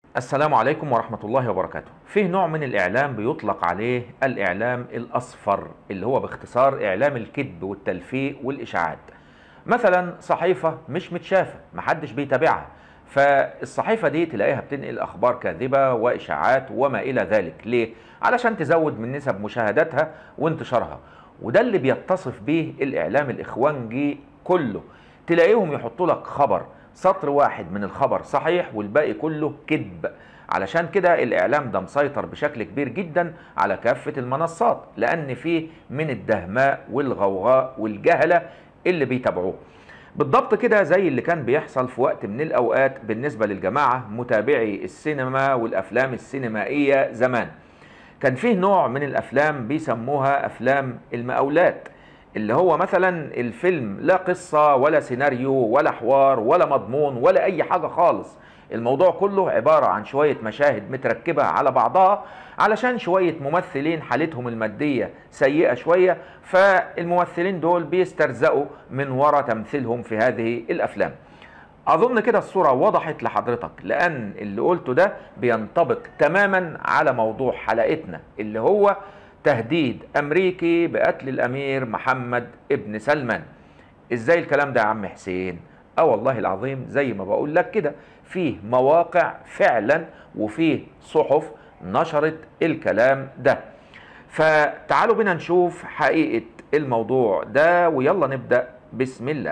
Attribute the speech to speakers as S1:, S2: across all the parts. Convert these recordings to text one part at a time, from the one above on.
S1: السلام عليكم ورحمة الله وبركاته فيه نوع من الإعلام بيطلق عليه الإعلام الأصفر اللي هو باختصار إعلام الكذب والتلفيق والإشاعات مثلا صحيفة مش متشافة محدش بيتابعها فالصحيفة دي تلاقيها بتنقل أخبار كاذبة وإشاعات وما إلى ذلك ليه؟ علشان تزود من نسب مشاهداتها وانتشارها وده اللي بيتصف به الإعلام الإخوانجي كله تلاقيهم يحطوا لك خبر سطر واحد من الخبر صحيح والباقي كله كذب علشان كده الاعلام ده مسيطر بشكل كبير جدا على كافه المنصات لان فيه من الدهماء والغوغاء والجهله اللي بيتابعوه بالضبط كده زي اللي كان بيحصل في وقت من الاوقات بالنسبه للجماعه متابعي السينما والافلام السينمائيه زمان كان فيه نوع من الافلام بيسموها افلام المقاولات اللي هو مثلا الفيلم لا قصة ولا سيناريو ولا حوار ولا مضمون ولا أي حاجة خالص الموضوع كله عبارة عن شوية مشاهد متركبة على بعضها علشان شوية ممثلين حالتهم المادية سيئة شوية فالممثلين دول بيسترزقوا من وراء تمثيلهم في هذه الأفلام أظن كده الصورة وضحت لحضرتك لأن اللي قلته ده بينطبق تماما على موضوع حلقتنا اللي هو تهديد امريكي بقتل الامير محمد ابن سلمان ازاي الكلام ده يا عم حسين اه والله العظيم زي ما بقول لك كده فيه مواقع فعلا وفيه صحف نشرت الكلام ده فتعالوا بينا نشوف حقيقة الموضوع ده ويلا نبدأ بسم الله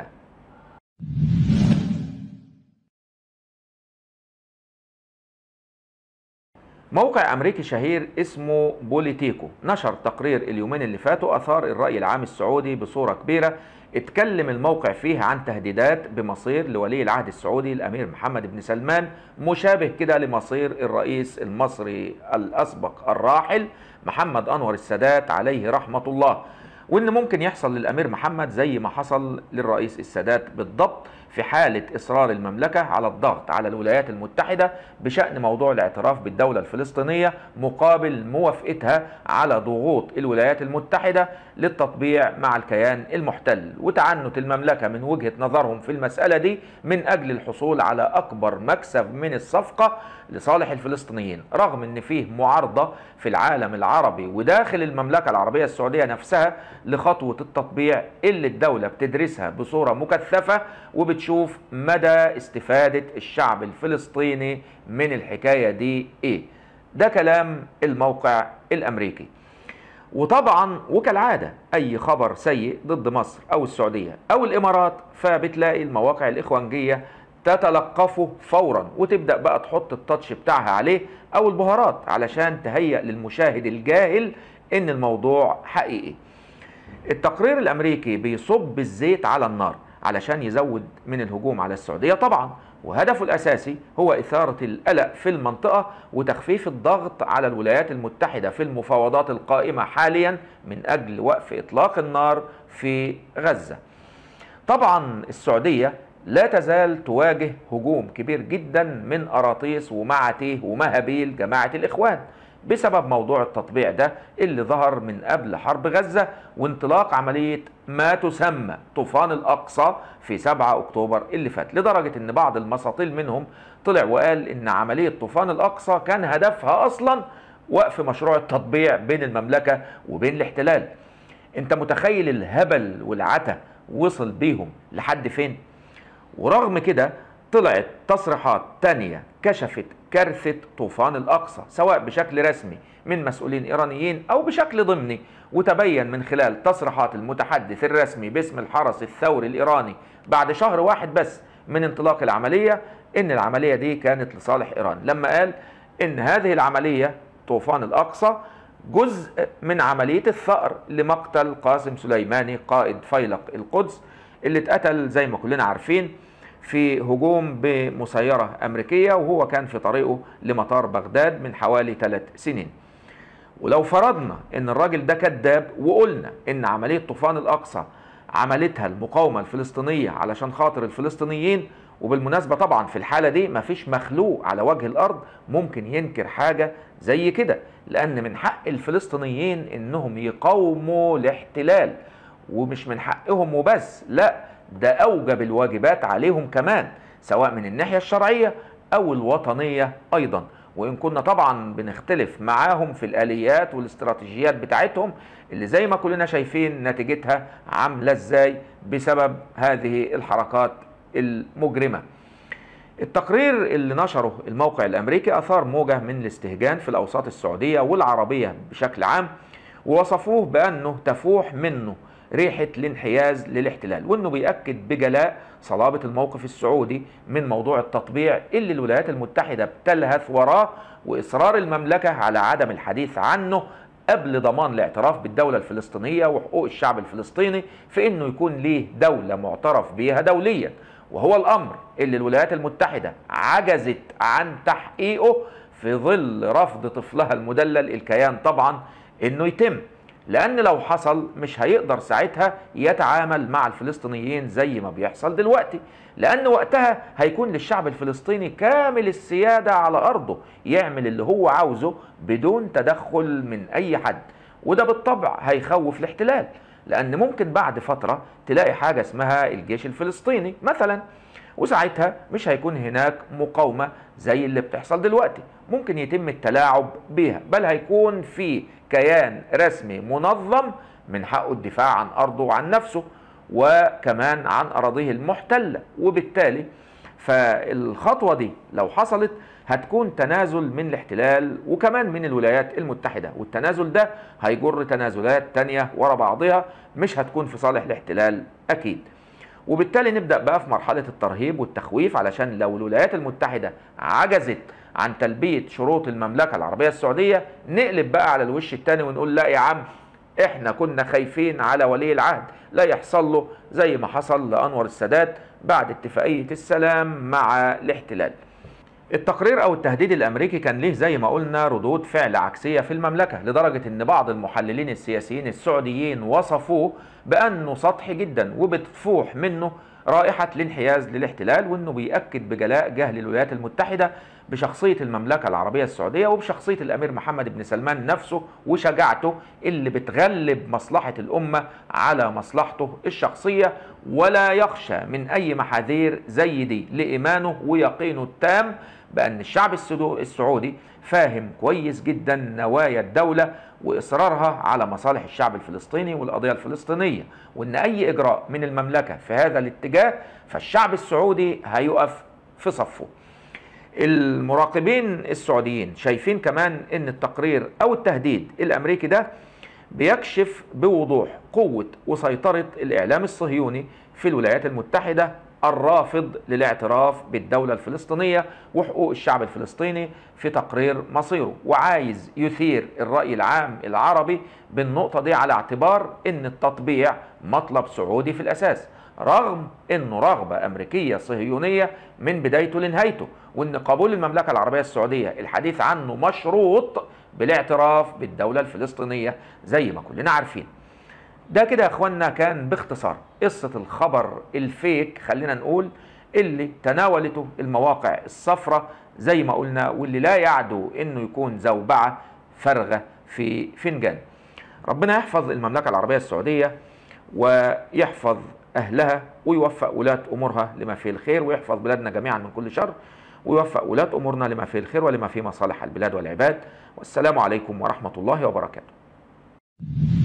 S1: موقع امريكي شهير اسمه بوليتيكو نشر تقرير اليومين اللي فاتوا اثار الراي العام السعودي بصوره كبيره اتكلم الموقع فيه عن تهديدات بمصير لولي العهد السعودي الامير محمد بن سلمان مشابه كده لمصير الرئيس المصري الاسبق الراحل محمد انور السادات عليه رحمه الله وان ممكن يحصل للامير محمد زي ما حصل للرئيس السادات بالضبط في حالة إصرار المملكة على الضغط على الولايات المتحدة بشأن موضوع الاعتراف بالدولة الفلسطينية مقابل موافقتها على ضغوط الولايات المتحدة للتطبيع مع الكيان المحتل وتعنت المملكة من وجهة نظرهم في المسألة دي من أجل الحصول على أكبر مكسب من الصفقة لصالح الفلسطينيين رغم أن فيه معارضة في العالم العربي وداخل المملكة العربية السعودية نفسها لخطوة التطبيع اللي الدولة بتدرسها بصورة مكثفة وبتشوف مدى استفادة الشعب الفلسطيني من الحكاية دي ايه ده كلام الموقع الامريكي وطبعا وكالعادة اي خبر سيء ضد مصر او السعودية او الامارات فبتلاقي المواقع الاخوانجية تتلقفه فورا وتبدأ بقى تحط التاتش بتاعها عليه او البهارات علشان تهيأ للمشاهد الجاهل ان الموضوع حقيقي التقرير الامريكي بيصب الزيت على النار علشان يزود من الهجوم على السعوديه طبعا وهدفه الاساسي هو اثاره القلق في المنطقه وتخفيف الضغط على الولايات المتحده في المفاوضات القائمه حاليا من اجل وقف اطلاق النار في غزه. طبعا السعوديه لا تزال تواجه هجوم كبير جدا من اراطيس ومعتيه ومهابيل جماعه الاخوان بسبب موضوع التطبيع ده اللي ظهر من قبل حرب غزة وانطلاق عملية ما تسمى طوفان الأقصى في 7 أكتوبر اللي فات لدرجة أن بعض المساطيل منهم طلع وقال أن عملية طوفان الأقصى كان هدفها أصلا وقف مشروع التطبيع بين المملكة وبين الاحتلال انت متخيل الهبل والعتا وصل بيهم لحد فين ورغم كده طلعت تصريحات تانية كشفت كارثة طوفان الأقصى سواء بشكل رسمي من مسؤولين إيرانيين أو بشكل ضمني وتبين من خلال تصريحات المتحدث الرسمي باسم الحرس الثوري الإيراني بعد شهر واحد بس من انطلاق العملية إن العملية دي كانت لصالح إيران لما قال إن هذه العملية طوفان الأقصى جزء من عملية الثأر لمقتل قاسم سليماني قائد فيلق القدس اللي اتقتل زي ما كلنا عارفين في هجوم بمسيرة أمريكية وهو كان في طريقه لمطار بغداد من حوالي ثلاث سنين ولو فرضنا ان الراجل ده كذاب وقلنا ان عملية طوفان الأقصى عملتها المقاومة الفلسطينية علشان خاطر الفلسطينيين وبالمناسبة طبعا في الحالة دي مفيش مخلوق على وجه الأرض ممكن ينكر حاجة زي كده لأن من حق الفلسطينيين إنهم يقاوموا الاحتلال ومش من حقهم وبس لا ده أوجب الواجبات عليهم كمان سواء من الناحية الشرعية أو الوطنية أيضا وإن كنا طبعا بنختلف معاهم في الآليات والاستراتيجيات بتاعتهم اللي زي ما كلنا شايفين نتيجتها عاملة ازاي بسبب هذه الحركات المجرمة التقرير اللي نشره الموقع الامريكي اثار موجه من الاستهجان في الاوساط السعوديه والعربيه بشكل عام ووصفوه بانه تفوح منه ريحه الانحياز للاحتلال وانه بيأكد بجلاء صلابه الموقف السعودي من موضوع التطبيع اللي الولايات المتحده بتلهث وراه واصرار المملكه على عدم الحديث عنه قبل ضمان الاعتراف بالدولة الفلسطينية وحقوق الشعب الفلسطيني في انه يكون ليه دولة معترف بها دوليا وهو الامر اللي الولايات المتحدة عجزت عن تحقيقه في ظل رفض طفلها المدلل الكيان طبعا انه يتم لان لو حصل مش هيقدر ساعتها يتعامل مع الفلسطينيين زي ما بيحصل دلوقتي لان وقتها هيكون للشعب الفلسطيني كامل السيادة على ارضه يعمل اللي هو عاوزه بدون تدخل من اي حد وده بالطبع هيخوف الاحتلال لان ممكن بعد فترة تلاقي حاجة اسمها الجيش الفلسطيني مثلا وساعتها مش هيكون هناك مقاومة زي اللي بتحصل دلوقتي ممكن يتم التلاعب بيها بل هيكون في كيان رسمي منظم من حقه الدفاع عن أرضه وعن نفسه وكمان عن أراضيه المحتلة وبالتالي فالخطوة دي لو حصلت هتكون تنازل من الاحتلال وكمان من الولايات المتحدة والتنازل ده هيجر تنازلات تانية ورا بعضها مش هتكون في صالح الاحتلال أكيد وبالتالي نبدأ بقى في مرحلة الترهيب والتخويف علشان لو الولايات المتحدة عجزت عن تلبية شروط المملكة العربية السعودية نقلب بقى على الوش التاني ونقول لا يا عم احنا كنا خايفين على ولي العهد لا يحصل له زي ما حصل لأنور السادات بعد اتفاقية السلام مع الاحتلال التقرير او التهديد الامريكي كان ليه زي ما قلنا ردود فعل عكسيه في المملكه لدرجه ان بعض المحللين السياسيين السعوديين وصفوه بانه سطحي جدا وبتفوح منه رائحه الانحياز للاحتلال وانه بيأكد بجلاء جهل الولايات المتحده بشخصيه المملكه العربيه السعوديه وبشخصيه الامير محمد بن سلمان نفسه وشجاعته اللي بتغلب مصلحه الامه على مصلحته الشخصيه ولا يخشى من اي محاذير زي دي لايمانه ويقينه التام بأن الشعب السعودي فاهم كويس جدا نوايا الدولة وإصرارها على مصالح الشعب الفلسطيني والقضية الفلسطينية وأن أي إجراء من المملكة في هذا الاتجاه فالشعب السعودي هيقف في صفه المراقبين السعوديين شايفين كمان أن التقرير أو التهديد الأمريكي ده بيكشف بوضوح قوة وسيطرة الإعلام الصهيوني في الولايات المتحدة الرافض للاعتراف بالدولة الفلسطينية وحقوق الشعب الفلسطيني في تقرير مصيره وعايز يثير الرأي العام العربي بالنقطة دي على اعتبار ان التطبيع مطلب سعودي في الأساس رغم انه رغبة امريكية صهيونية من بدايته لنهايته وان قبول المملكة العربية السعودية الحديث عنه مشروط بالاعتراف بالدولة الفلسطينية زي ما كلنا عارفين ده كده يا اخوانا كان باختصار قصة الخبر الفيك خلينا نقول اللي تناولته المواقع الصفراء زي ما قلنا واللي لا يعدو انه يكون زوبعة فارغة في فنجان ربنا يحفظ المملكة العربية السعودية ويحفظ أهلها ويوفق ولاة أمورها لما فيه الخير ويحفظ بلادنا جميعا من كل شر ويوفق ولاة أمورنا لما فيه الخير ولما فيه مصالح البلاد والعباد والسلام عليكم ورحمة الله وبركاته